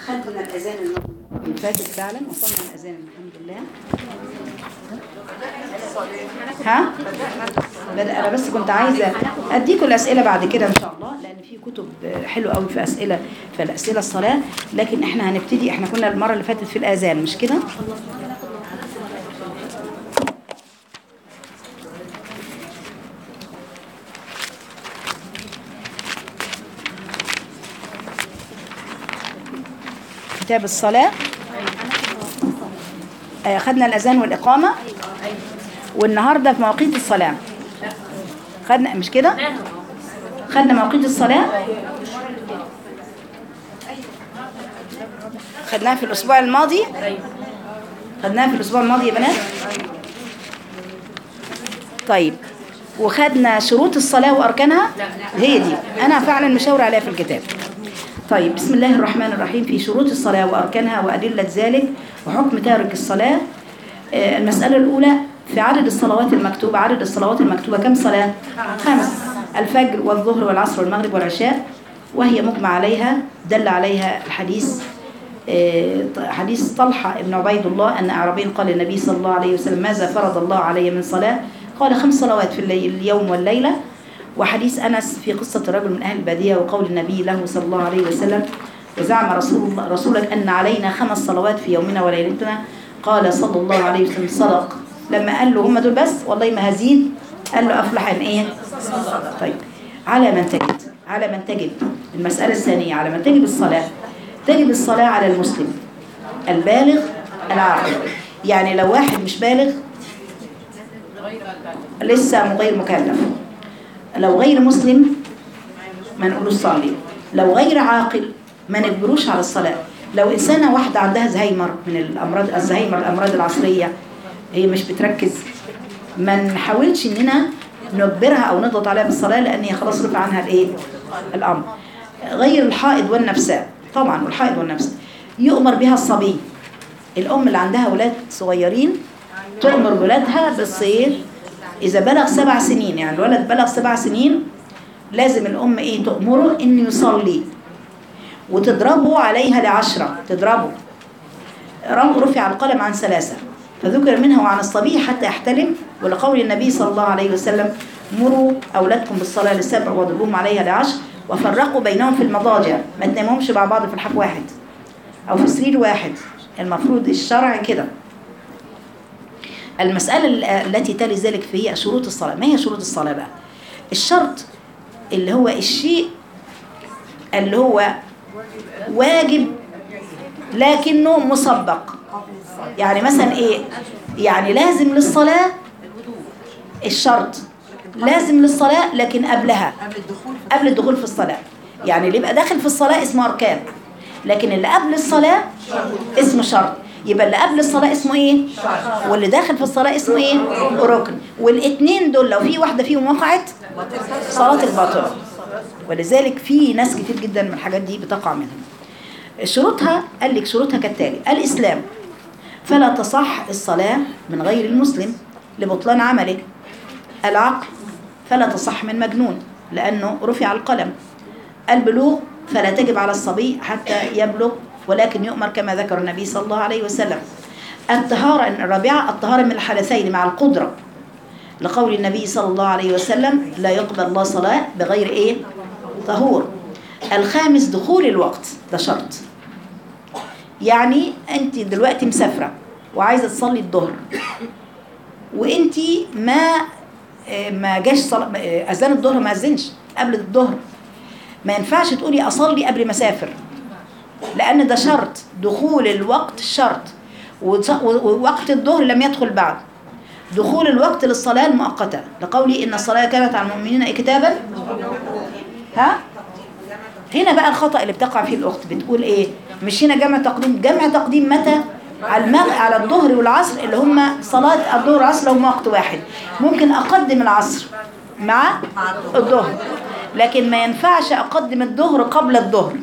خدنا الأذان اللي فاتت فعلا وصلنا الأذان الحمد لله ها؟ بدأ أنا بس كنت عايزة أديكم الأسئلة بعد كده إن شاء الله لأن في كتب حلوة قوي في أسئلة في الأسئلة الصلاة لكن إحنا هنبتدي إحنا كنا المرة اللي فاتت في الآذان مش كده؟ كتاب الصلاة آه، خدنا الأذان والإقامة والنهاردة في مواقيت الصلاة خدنا مش كده خدنا مواقيت الصلاة خدناها في الأسبوع الماضي خدناها في الأسبوع الماضي يا بنات طيب وخدنا شروط الصلاة وأركانها هي دي أنا فعلا مشاور عليها في الكتاب طيب بسم الله الرحمن الرحيم في شروط الصلاة وأركانها وأدلة ذلك وحكم تارك الصلاة آه، المسألة الأولى في عدد الصلوات المكتوبة عدد الصلوات المكتوبة كم صلاة؟ خمس الفجر والظهر والعصر والمغرب والعشاء وهي مجمع عليها دل عليها الحديث آه، حديث طلحة ابن عبيد الله أن أعرابي قال للنبي صلى الله عليه وسلم ماذا فرض الله علي من صلاة قال خمس صلوات في الليل اليوم والليلة وحديث أنس في قصة رجل من أهل البادية وقول النبي له صلى الله عليه وسلم وزعم رسول الله رسولك أن علينا خمس صلوات في يومنا وليلتنا قال صلى الله عليه وسلم صدق لما قال له هم دول بس والله ما هزيد قال له أفلح إن إيه طيب على من تجد على من تجد المسألة الثانية على من تجب الصلاة تجب الصلاة على المسلم البالغ العاقل يعني لو واحد مش بالغ لسه غير مكلف لو غير مسلم ما نقولوش صلي لو غير عاقل ما نجبروش على الصلاة لو إنسانة واحدة عندها زهايمر من الأمراض الزهايمر الأمراض العصرية هي مش بتركز ما نحاولش إننا نجبرها أو نضغط عليها بالصلاة لأن هي خلاص رفع عنها الإيه؟ الأمر غير الحائض والنفساء طبعا والحائض والنفس يؤمر بها الصبي الأم اللي عندها أولاد صغيرين تؤمر ولادها بالصير إذا بلغ سبع سنين يعني الولد بلغ سبع سنين لازم الأم إيه تأمره إنه يصلي وتضربه عليها لعشرة تضربه رم- رفع القلم عن ثلاثة فذكر منها وعن الصبي حتى يحتلم ولقول النبي صلى الله عليه وسلم مروا أولادكم بالصلاة للسبع واضربوهم عليها لعشر وفرقوا بينهم في المضاجع ما تنامهمش مع بعض في الحف واحد أو في سرير واحد المفروض الشرع كده المسألة ال- التي تلي ذلك هي شروط الصلاة ما هي شروط الصلاة بقى الشرط اللي هو الشيء اللي هو واجب لكنه مسبق يعني مثلا ايه يعني لازم للصلاة الشرط لازم للصلاة لكن قبلها قبل الدخول في قبل الدخول في الصلاة يعني اللي يبقى داخل في الصلاة اسمه أركان لكن اللي قبل الصلاة اسمه شرط يبقى اللي قبل الصلاة اسمه ايه واللي داخل في الصلاة اسمه ايه ركن والاتنين دول لو في واحدة فيهم وقعت صلاة الباطلة ولذلك في ناس كتير جدا من الحاجات دي بتقع منهم شروطها قال لك شروطها كالتالي الإسلام فلا تصح الصلاة من غير المسلم لبطلان عمله العقل فلا تصح من مجنون لأنه رفع القلم البلوغ فلا تجب على الصبي حتى يبلغ ولكن يؤمر كما ذكر النبي صلى الله عليه وسلم الطهارة الرابعة الطهارة من الحدثين مع القدرة لقول النبي صلى الله عليه وسلم لا يقبل الله صلاة بغير ايه طهور الخامس دخول الوقت ده شرط يعني انت دلوقتي مسافرة وعايزة تصلي الظهر وانت ما ما جاش صلاة اذان الظهر ما اذنش قبل الظهر ما ينفعش تقولي اصلي قبل ما اسافر لان ده شرط دخول الوقت شرط وص- ووقت الظهر لم يدخل بعد دخول الوقت للصلاة المؤقتة لقولي إن الصلاة كانت على المؤمنين كتابا ها هنا بقى الخطأ اللي بتقع فيه الأخت بتقول إيه مش هنا جمع تقديم جمع تقديم متى على المغ... على الظهر والعصر اللي هم صلاة الظهر والعصر هم وقت واحد ممكن أقدم العصر مع الظهر لكن ما ينفعش أقدم الظهر قبل الظهر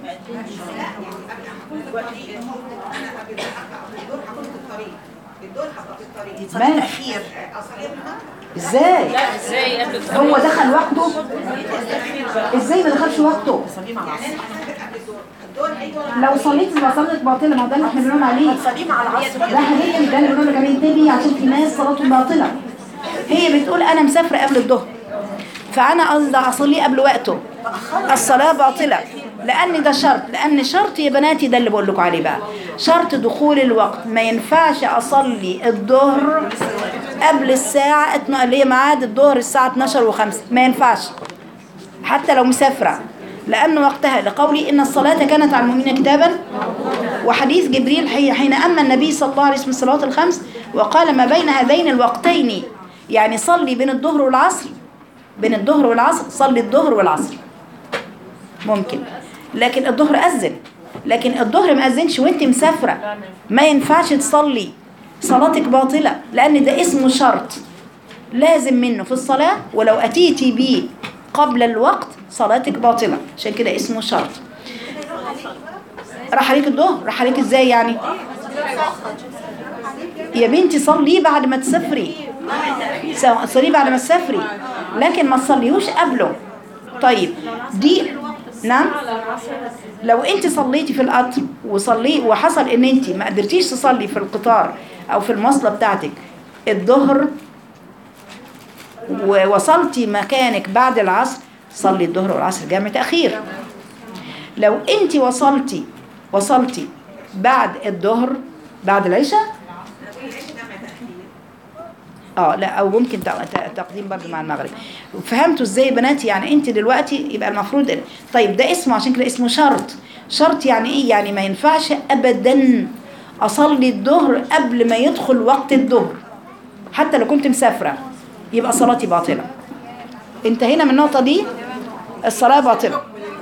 مالك الأخير ازاي لا ازاي قبل هو دخل وقته ازاي ما دخلش وقته صلي مع العصر لو صليت يبقى صلاتك باطله ما هو ده اللي احنا بنقول عليه صلي مع العصر ده حقيقي ده اللي بنقول لك عليه انتبهي عشان في ناس صلاتهم باطله هي بتقول انا مسافره قبل الظهر فانا قصدي اصلي قبل وقته الصلاه باطله لان ده شرط لان شرط يا بناتي ده اللي بقول لكم عليه بقى شرط دخول الوقت ما ينفعش اصلي الظهر قبل الساعه اتنا- اللي هي ميعاد الظهر الساعه 12 و5 ما ينفعش حتى لو مسافرة لأن وقتها لقولي إن الصلاة كانت على المؤمنين كتابا وحديث جبريل حي- حين أما النبي صلى الله عليه وسلم الصلوات الخمس وقال ما بين هذين الوقتين يعني صلي بين الظهر والعصر بين الظهر والعصر صلي الظهر والعصر ممكن لكن الظهر أذن لكن الظهر ما أذنش وانت مسافرة ما ينفعش تصلي صلاتك باطلة لأن ده اسمه شرط لازم منه في الصلاة ولو أتيتي بيه قبل الوقت صلاتك باطلة عشان كده اسمه شرط راح عليك الظهر راح عليك ازاي يعني يا بنتي صلي بعد ما تسافري سو- صلي بعد ما تسافري لكن ما تصليهوش قبله طيب دي نعم لو انت صليتي في القطر وصلي وحصل ان انت ما قدرتيش تصلي في القطار او في المواصله بتاعتك الظهر ووصلتي مكانك بعد العصر صلي الظهر والعصر جمع تأخير لو انت وصلتي وصلتي بعد الظهر بعد العشاء اه لا او ممكن تق- ت- تقديم برضه مع المغرب فهمتوا ازاي يا بناتي يعني انت دلوقتي يبقى المفروض إن- طيب ده اسمه عشان كده اسمه شرط شرط يعني ايه يعني ما ينفعش ابدا اصلي الظهر قبل ما يدخل وقت الظهر حتى لو كنت مسافره يبقى صلاتي باطله انتهينا من النقطه دي الصلاه باطله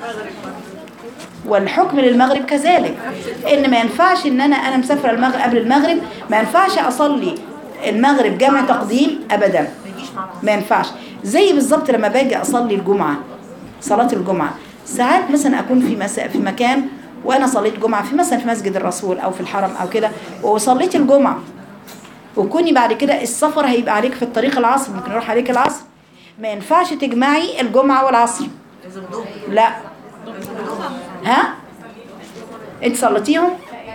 والحكم للمغرب كذلك ان ما ينفعش ان انا انا مسافره المغرب قبل المغرب ما ينفعش اصلي المغرب جمع تقديم ابدا ما ينفعش زي بالظبط لما باجي اصلي الجمعه صلاه الجمعه ساعات مثلا اكون في مس... في مكان وانا صليت جمعه في مثلا في مسجد الرسول او في الحرم او كده وصليت الجمعه وكوني بعد كده السفر هيبقى عليك في الطريق العصر ممكن يروح عليك العصر ما ينفعش تجمعي الجمعه والعصر لا ها انت صليتيهم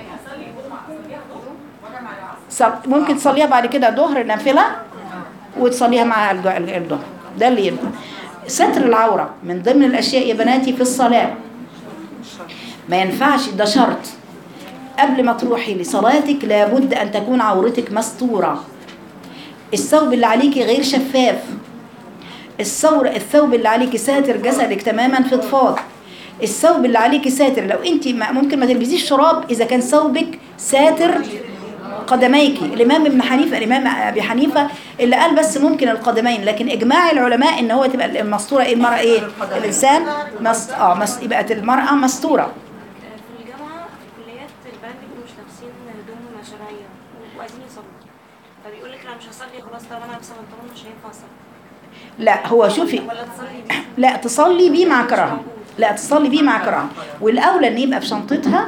صل... ممكن تصليها بعد كده ظهر نافله وتصليها مع الج- الج- الظهر ده اللي ينفع ستر العوره من ضمن الاشياء يا بناتي في الصلاه ما ينفعش ده شرط قبل ما تروحي لصلاتك لابد ان تكون عورتك مستوره الثوب اللي عليكي غير شفاف الثور الثوب اللي عليكي ساتر جسدك تماما فضفاض الثوب اللي عليكي ساتر لو انت ما- ممكن ما تلبسيش شراب اذا كان ثوبك ساتر قدميك الامام ابن حنيفه الامام ابي حنيفه اللي قال بس ممكن القدمين لكن اجماع العلماء ان هو تبقى المستوره ايه المراه ايه الانسان مس اه مس يبقى المراه مستوره في الجامعة كليات البنات بيبقوا مش لابسين هدوم شرعية وعايزين يصلوا فبيقول لك لا مش هصلي خلاص طالما انا لابسة بنطلون مش هينفع اصلي لا هو شوفي ولا تصلي بيه لا تصلي بيه مع كراهه لا تصلي بيه مع كراهه والاولى ان يبقى في شنطتها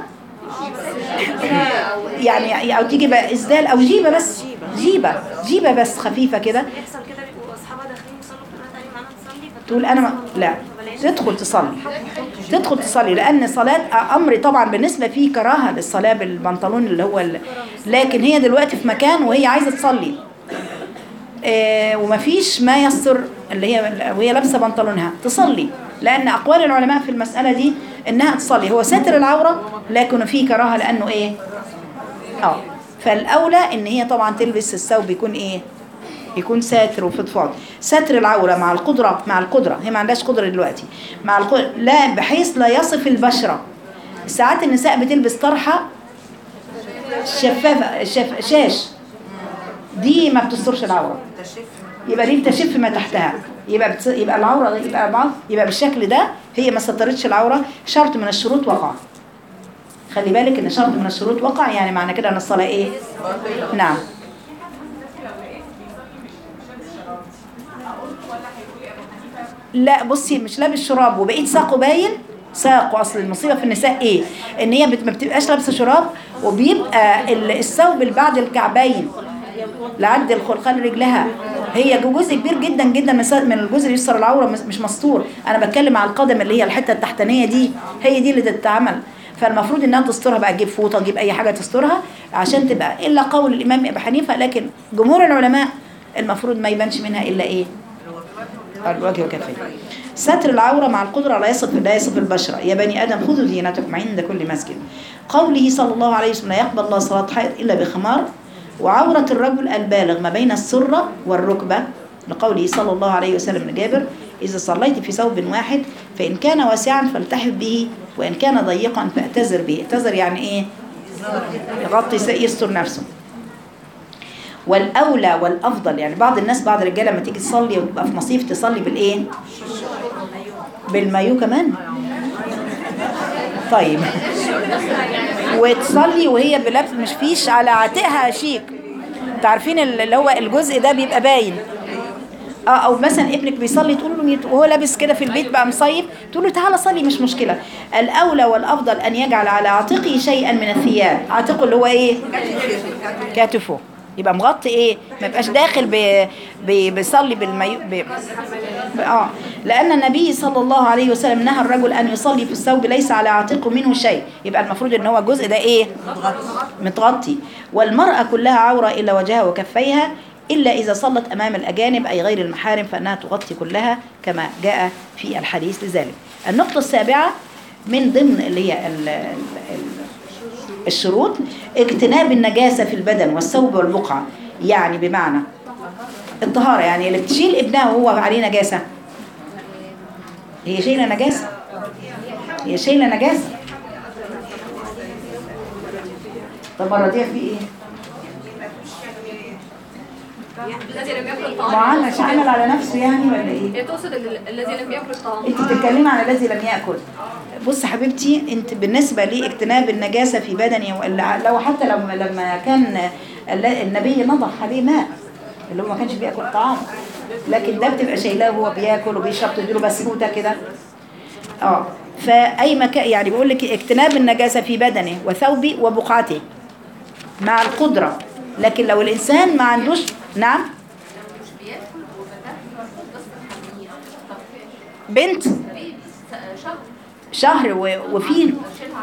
يعني او تيجي بقى اسدال او جيبه بس جيبه جيبه بس خفيفه كده بيحصل كده بيبقوا اصحابها داخلين يصلوا بتقول لها تعالي معانا نصلي تقول انا ما لا تدخل تصلي تدخل تصلي لان صلاه امر طبعا بالنسبه فيه كراهه للصلاه بالبنطلون اللي هو ال... لكن هي دلوقتي في مكان وهي عايزه تصلي آه ومفيش ما يستر اللي هي وهي لابسه بنطلونها تصلي لان اقوال العلماء في المساله دي انها تصلي هو ساتر العوره لكن فيه كراهه لانه ايه اه فالاولى ان هي طبعا تلبس الثوب يكون ايه يكون ساتر وفضفاض ستر العورة مع القدرة مع القدرة هي ما عندهاش قدرة دلوقتي مع القدرة لا بحيث لا يصف البشرة ساعات النساء بتلبس طرحة شفافة شف شاش دي ما بتسترش العورة يبقى دي بتشف ما تحتها يبقى بتص... يبقى العورة يبقى بعض يبقى بالشكل ده هي ما سترتش العورة شرط من الشروط وقع خلي بالك ان شرط من الشروط وقع يعني معنى كده ان الصلاة ايه نعم لا بصي مش لابس شراب وبقيت ساقه باين ساقه اصل المصيبه في النساء ايه ان هي بت- ما بتبقاش لابسه شراب وبيبقى ال- الثوب اللي بعد الكعبين لعد الخلقان رجلها هي جزء كبير جدا جدا من س- من الجزء اللي يستر العوره مش- مش مستور انا بتكلم على القدم اللي هي الحته التحتانيه دي هي دي اللي تتعمل فالمفروض انها تسترها بقى تجيب فوطه تجيب اي حاجه تسترها عشان تبقى الا قول الامام ابي حنيفه لكن جمهور العلماء المفروض ما يبانش منها الا ايه الوجه وكفيه ستر العورة مع القدرة لا يصف لا يصف البشرة يا بني آدم خذوا زينتكم عند كل مسجد قوله صلى الله عليه وسلم لا يقبل الله صلاة حائض إلا بخمار وعورة الرجل البالغ ما بين السرة والركبة لقوله صلى الله عليه وسلم لجابر إذا صليت في ثوب واحد فإن كان واسعا فالتحف به وإن كان ضيقا فاعتذر به اعتذر يعني إيه يغطي يستر نفسه والاولى والافضل يعني بعض الناس بعض الرجاله لما تيجي تصلي وتبقى في مصيف تصلي بالايه بالمايو كمان طيب وتصلي وهي بلبس مش فيش على عاتقها شيك تعرفين اللي هو الجزء ده بيبقى باين اه او مثلا ابنك بيصلي تقول له يت- وهو لابس كده في البيت بقى مصيف تقول له تعالى صلي مش مشكله الاولى والافضل ان يجعل على عاتقه شيئا من الثياب عاتقه اللي هو ايه كتفه يبقى مغطي ايه ما يبقاش داخل ب... ب... بيصلي بالمي ب... ب... اه لان النبي صلى الله عليه وسلم نهى الرجل ان يصلي في الثوب ليس على عاتقه منه شيء يبقى المفروض ان هو الجزء ده ايه متغطي والمراه كلها عوره الا وجهها وكفيها الا اذا صلت امام الاجانب اي غير المحارم فانها تغطي كلها كما جاء في الحديث لذلك النقطه السابعه من ضمن اللي هي ال... ال... ال... الشروط اجتناب النجاسة في البدن والثوب والبقعة يعني بمعنى الطهارة يعني اللي بتشيل ابنها وهو عليه نجاسة هي شايلة نجاسة هي شايلة نجاسة طب مرة دي في ايه؟ الذي لم يأكل الطعام معلش عمل على نفسه يعني ولا ايه؟ هي تقصد ال- الذي لم يأكل الطعام انت بتتكلمي عن الذي لم ياكل بص حبيبتي انت بالنسبه لاجتناب النجاسه في بدني ولا- لو حتى لما لما كان ال- النبي نضح عليه ماء اللي هو ما كانش بياكل طعام لكن ده بتبقى شايلاه وهو بياكل وبيشرب تديله بسكوته كده اه فاي مكان يعني بيقول لك اجتناب النجاسه في بدنه وثوبه وبقعته مع القدره لكن لو الانسان ما عندوش نعم بنت شهر و- وفي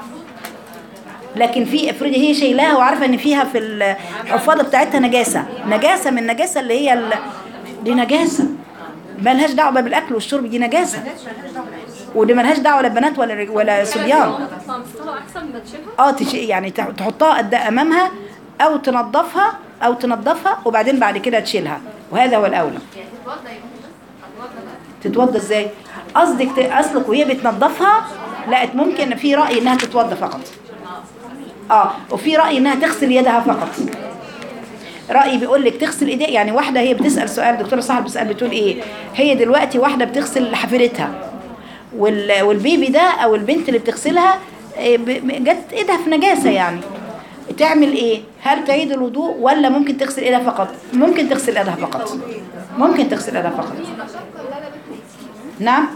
لكن في افرضي هي شايلاها وعارفه ان فيها في الحفاضه بتاعتها نجاسه نجاسه من النجاسه اللي هي ال... دي نجاسه ملهاش دعوه بالاكل والشرب دي نجاسه ودي ملهاش دعوه لا بنات ولا رج- ولا صبيان فمستوى أحسن ما تشيلها اه تش... يعني تح- تحطها قد امامها او تنظفها او تنظفها وبعدين بعد كده تشيلها وهذا هو الاولى تتوضى ازاي قصدك ت- اصلك وهي بتنظفها لقت ممكن في راي انها تتوضى فقط اه وفي راي انها تغسل يدها فقط راي بيقول لك تغسل ايديها يعني واحده هي بتسال سؤال دكتوره صاحب بتسال بتقول ايه هي دلوقتي واحده بتغسل حفيدتها وال... والبيبي ده او البنت اللي بتغسلها إيه، ب- جت ايدها في نجاسه يعني تعمل ايه هل تعيد الوضوء ولا ممكن تغسل ايدها فقط ممكن تغسل ايدها فقط ممكن تغسل ايدها فقط نعم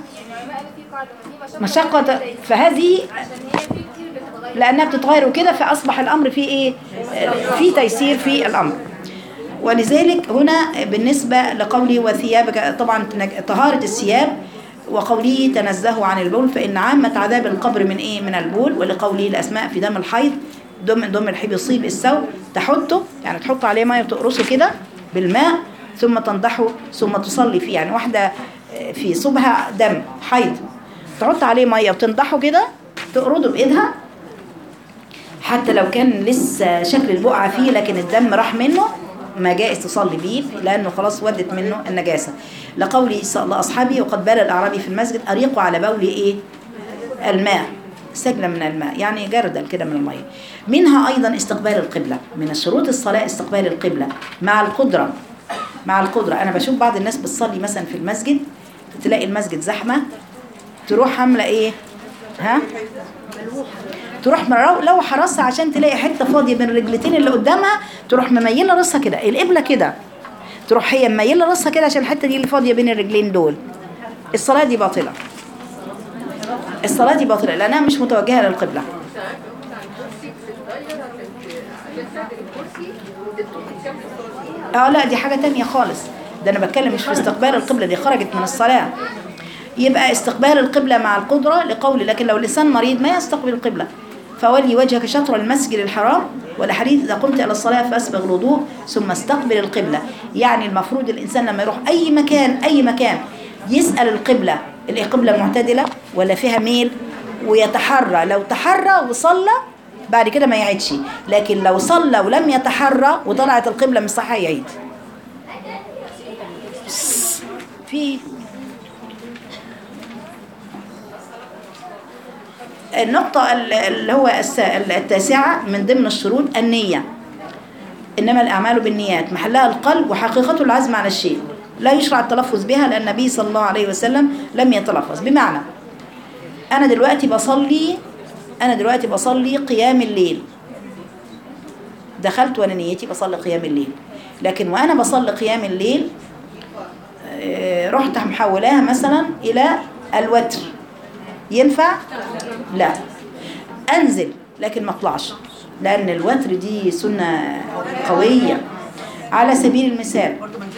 مشقة فهذه لأنها بتتغير وكده فأصبح الأمر فيه إيه آه، في تيسير في الأمر ولذلك هنا بالنسبة لقوله وثيابك طبعا تنج- طهارة الثياب وقوله تنزهوا عن البول فإن عامة عذاب القبر من إيه من البول ولقوله الأسماء في دم الحيض دم دم الحيض يصيب الثوب تحطه يعني تحط عليه ميه وتقرصه كده بالماء ثم تنضحه ثم تصلي فيه يعني واحدة آه، في صبها دم حيض تحط عليه ميه وتنضحه كده تقرضه بإيدها حتى لو كان لسه شكل البقعة فيه لكن الدم راح منه ما جائز تصلي بيه لأنه خلاص ودت منه النجاسة لقوله صلى الله أصحابي وقد بال الأعرابي في المسجد أريقوا على بولي إيه الماء سجلة من الماء يعني جردل كده من المية منها أيضا استقبال القبلة من الشروط الصلاة استقبال القبلة مع القدرة مع القدرة أنا بشوف بعض الناس بتصلي مثلا في المسجد تلاقي المسجد زحمة تروح عاملة إيه ها تروح مرو- لوحة راسها عشان تلاقي حتة فاضية بين الرجلتين اللي قدامها تروح مميلة راسها كده القبلة كده تروح هي مميلة راسها كده عشان الحتة دي اللي فاضية بين الرجلين دول الصلاة دي باطلة الصلاة دي باطلة لأنها مش متوجهة للقبلة الكرسي بتتغير عشان عشان تعدل الكرسي الدكتور كان بيصليها اه لا دي حاجة تانية خالص ده انا بتكلم مش في استقبال القبلة دي خرجت من الصلاة يبقى استقبال القبلة مع القدرة لقول لكن لو الإنسان مريض ما يستقبل القبلة فولي وجهك شطر المسجد الحرام والحديث إذا قمت إلى الصلاة فأسبغ الوضوء ثم استقبل القبلة يعني المفروض الإنسان لما يروح أي مكان أي مكان يسأل القبلة القبلة معتدلة ولا فيها ميل ويتحرى لو تحرى وصلى بعد كده ما يعيدش لكن لو صلى ولم يتحرى وطلعت القبلة من صحيح يعيد في النقطة ال- اللي هو الس- التاسعة من ضمن الشروط النية إنما الأعمال بالنيات محلها القلب وحقيقته العزم على الشيء لا يشرع التلفظ بها لأن النبي صلى الله عليه وسلم لم يتلفظ بمعنى أنا دلوقتي بصلي أنا دلوقتي بصلي قيام الليل دخلت وأنا نيتي بصلي قيام الليل لكن وأنا بصلي قيام الليل آه، رحت محولاها مثلا إلى الوتر ينفع؟ لا أنزل لكن ما اطلعش لأن الوتر دي سنة قوية على سبيل المثال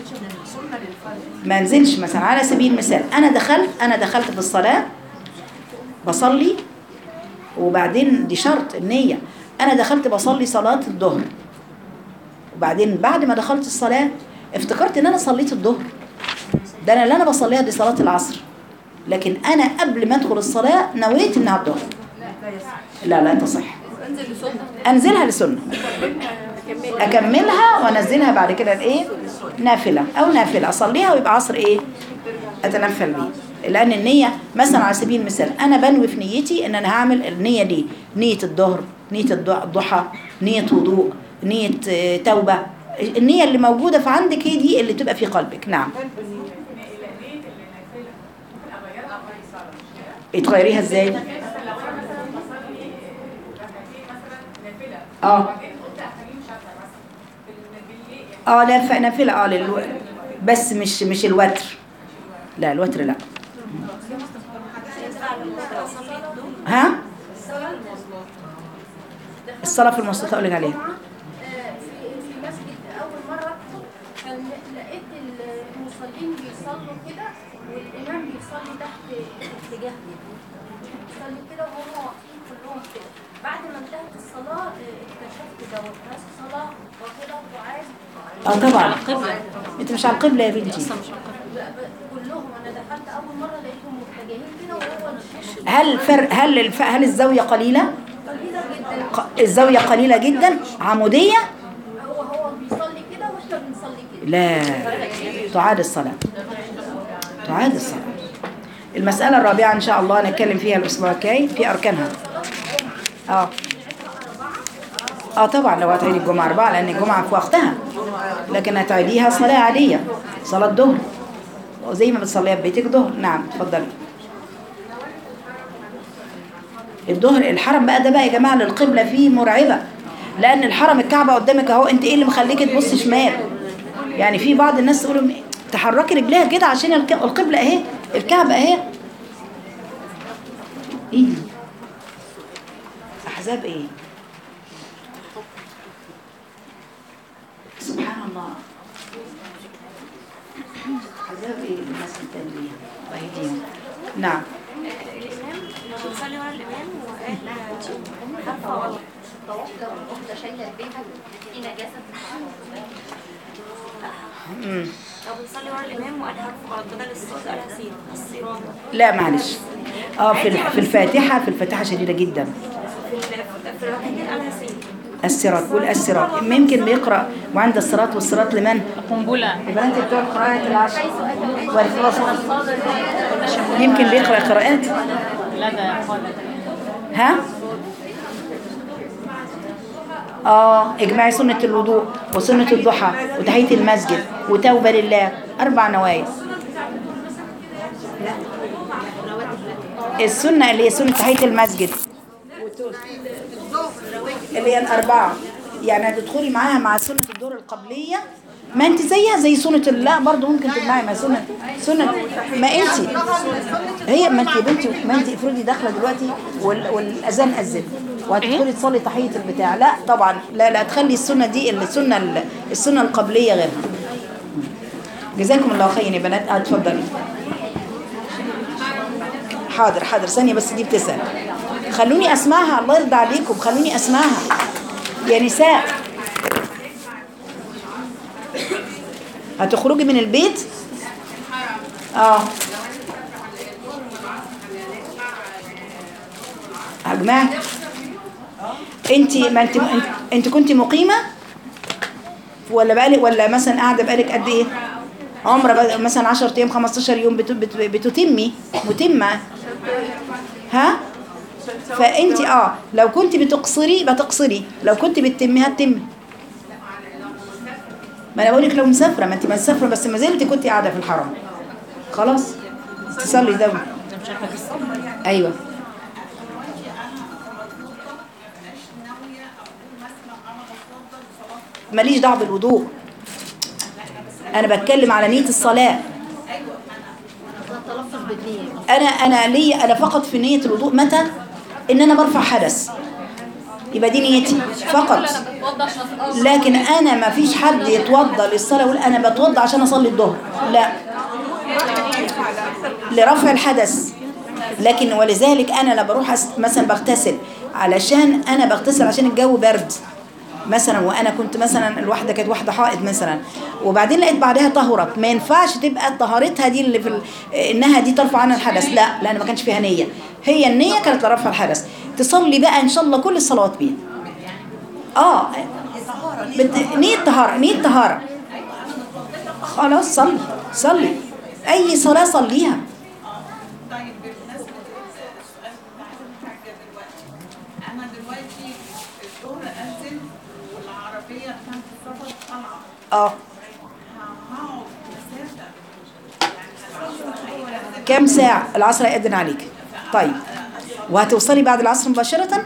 ما انزلش مثلا على سبيل المثال أنا دخلت أنا دخلت في الصلاة بصلي وبعدين دي شرط النية أنا دخلت بصلي صلاة الظهر وبعدين بعد ما دخلت الصلاة افتكرت إن أنا صليت الظهر ده أنا اللي أنا بصليها دي صلاة العصر لكن أنا قبل ما أدخل الصلاة نويت إنها الظهر لا لا تصح انزل لسنة أنزلها لسنة أكملها وأنزلها بعد كده الإيه نافلة أو نافلة أصليها ويبقى عصر إيه أتنفل بيه لأن النية مثلا على سبيل المثال أنا بنوي في نيتي إن أنا هعمل النية دي نية الظهر نية الض- الضحى نية وضوء نية آه، توبة النية اللي موجودة في عندك هي دي اللي تبقى في قلبك نعم تغيريها ازاي اه اه لا ف- نافله اه للو... بس مش مش الوتر لا الوتر لا ها الصلاه في المواصلات اقول لك عليها في في مسجد اول مره كان لقيت المصلين بيصلوا كده والامام بيصلي تحت اتجاه كده بيصلي كده وهم واقفين كلهم كده بعد ما انتهت الصلاه اه، اكتشفت دوت ناس صلاه باطله وعاد اه طبعا انت مش على القبله يا بنتي كلهم انا دخلت اول مره لقيتهم متجهين كده وهو الشيخ هل فرق هل الف... هل الزاويه قليله قليله جدا ق... الزاويه قليله جدا عموديه هو هو بيصلي كده واحنا بنصلي كده لا تعاد الصلاة تعاد الصلاة المسألة الرابعة إن شاء الله نتكلم فيها الأسبوع الجاي في أركانها اه اه طبعا لو هتعيدي الجمعة أربعة لأن الجمعة في وقتها لكن هتعيديها صلاة عادية صلاة ظهر وزي ما بتصليها في بيتك ظهر نعم اتفضلي الظهر الحرم بقى ده بقى يا جماعة للقبلة فيه مرعبة لأن الحرم الكعبة قدامك أهو أنت إيه اللي مخليكي تبص شمال يعني في بعض الناس تقول تحركي رجليها كده عشان الك- القبلة أهي الكعبة أهي إيه دي؟ أحزاب إيه؟ سبحان الله أحزاب إيه الناس التانية الله يهديهم نعم الإمام لو بنصلي ورا الإمام وقال حرف غلط الطواف لو الواحده شايله البيت في نجاسه مم. لو بنصلي ورا الإمام وقال حرف غلط بدل الصاد قالها سين الصيران لا معلش اه في الح- في الفاتحة في الفاتحة شديدة جدا في ال- في الركعتين قالها سين الصراط قول الصراط ممكن بيقرأ وعند الصراط والصراط لمن؟ قنبلة البنات بتوع القراءات العشر والفصل يمكن بيقرأ قراءات لا ده خالد ها؟ اه اجمعي سنة الوضوء وسنة الضحى وتحية المسجد وتوبة لله أربع نوايا السنة اللي هي سنة تحية المسجد اللي هي الأربعة يعني هتدخلي معاها مع سنة الدور القبلية ما انت زيها زي سنة لا برضه ممكن تجمعي مع سنة سنة ما انت هي ما انت يا بنتي ما انت افرضي داخله دلوقتي وال- والاذان اذن وهتدخلي تصلي تحيه البتاع لا طبعا لا لا تخلي السنه دي السنه السنه القبليه غيرها جزاكم الله خير يا بنات آه، اتفضلي حاضر حاضر ثانية بس دي بتسأل خلوني أسمعها الله يرضى عليكم خلوني أسمعها يا نساء هتخرجي من البيت اه هجمعك انت ما انت انت, انت كنت مقيمه ولا بقالك ولا مثلا قاعده بقالك قد ايه عمره بقى مثلا 10 ايام 15 يوم بت- بت- بتتمي متمه ها فانت اه لو كنت بتقصري بتقصري لو كنت بتتمي هتتمي ما انا بقول لك لو مسافره ما انت مسافره بس ما زلت كنت قاعده في الحرم خلاص تصلي ده ايوه ماليش دعوه بالوضوء انا بتكلم على نيه الصلاه انا انا ليا انا فقط في نيه الوضوء متى ان انا برفع حدث يبقى دي نيتي فقط انا بتوضى عشان أصلي. لكن انا ما فيش حد يتوضى للصلاه يقول انا بتوضى عشان اصلي الظهر لا لرفع الحدث لكن ولذلك انا لما بروح أس- مثلا بغتسل علشان انا بغتسل عشان الجو برد مثلا وانا كنت مثلا الواحده كانت واحده حائض مثلا وبعدين لقيت بعدها طهرت ما ينفعش تبقى طهارتها دي اللي في ال... انها دي ترفع عنها الحدث لا لان ما كانش فيها نيه هي النيه كانت لرفع الحدث تصلي بقى ان شاء الله كل الصلوات بيها اه بت... نيه طهاره نيه طهاره خلاص صلي صلي اي صلاه صليها طيب بالنسبة للسؤال بتاع الحاجة دلوقتي أنا دلوقتي الظهر أنزل والعربية بتاعت السفر طالعة اه هقعد مسافة يعني هتوصل كام ساعة العصر هيأذن عليك طيب وهتوصلي بعد العصر مباشرة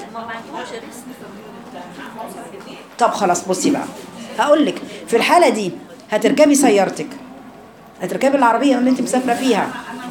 طب خلاص بصي بقى هقول لك في الحالة دي هتركبي سيارتك هتركبي العربية اللي انت مسافرة فيها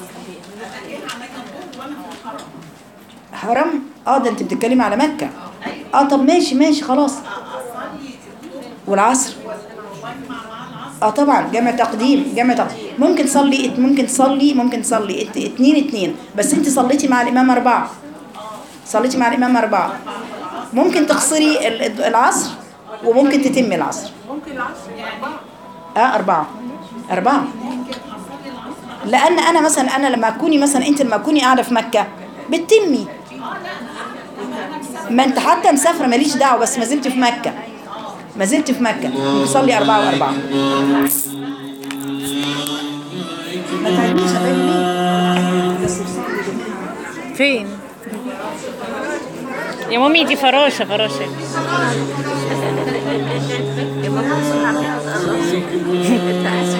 حرام اه ده انت بتتكلمي على مكة اه طب ماشي ماشي خلاص والعصر اه طبعا جمع تقديم جمع تقديم ممكن تصلي ممكن تصلي ممكن تصلي ات- اتنين اتنين بس انت صليتي مع الامام اربعة صليتي مع الامام اربعة ممكن تقصري ال- العصر وممكن تتمي العصر ممكن العصر أربعة اه أربعة أربعة لأن أنا مثلا أنا لما أكوني مثلا أنت لما تكوني قاعدة في مكة بتتمي ما أنت حتى مسافرة ماليش دعوة بس ما زلت في مكة ما زلت في مكة بتصلي أربعة وأربعة ما تعجبنيش هتعمل ليه؟ بس فين يا مامي دي فراشة فراشة يبقى مقصود عليها